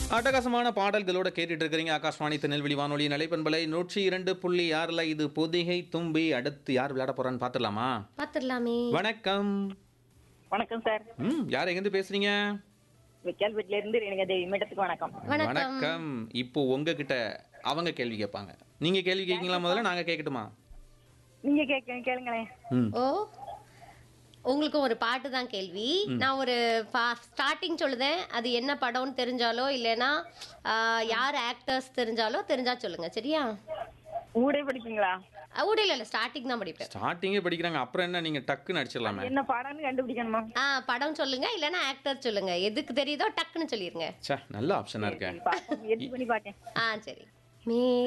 அட்டகாசமான பாடல்களோட கேட்டுட்டு இருக்கிறீங்க ஆகாஷ்வாணி திருநெல்வேலி வானொலி நிலைப்பண்பலை நூற்றி இரண்டு புள்ளி ஆறுல இது பொதிகை தும்பி அடுத்து யார் விளையாட போறான்னு பார்த்துடலாமா பாத்துடலாமே வணக்கம் வணக்கம் சார் ம் யார் எங்கேருந்து பேசுறீங்க விக்கால்பேட்டில இருந்து ரேணுகா தேவி மேடத்துக்கு வணக்கம் வணக்கம் வணக்கம் இப்போ உங்ககிட்ட அவங்க கேள்வி கேட்பாங்க நீங்க கேள்வி கேட்கீங்களா முதல்ல நாங்க கேட்கட்டுமா நீங்க கேட்க கேளுங்களேன் ம் ஓ உங்களுக்கு ஒரு பாட்டு தான் கேள்வி நான் ஒரு ஸ்டார்டிங் சொல்லுதேன் அது என்ன படம்னு தெரிஞ்சாலோ இல்லைன்னா ஆ, யார் ஆக்டர்ஸ் தெரிஞ்சாலோ தெரிஞ்சா சொல்லுங்க சரியா ஊடே படிப்பீங்களா ஊடையில் இல்லை ஸ்டார்டிங் தான் படிப்பேன் ஸ்டார்டிங்கே படிக்கிறாங்க அப்புறம் என்ன நீங்க டக்குன்னு அடிச்சிடலாமே என்ன படம்னு கண்டுபிடிக்கணுமா ஆ படம் சொல்லுங்க இல்லைன்னா ஆக்டர் சொல்லுங்க எதுக்கு தெரியுதோ டக்குன்னு சொல்லிருங்க ச்சே நல்ல ஆப்ஷனா இருக்கேன் பார்ப்போம், எடிட் பண்ணி பாக்கேன் ஆ சரி மே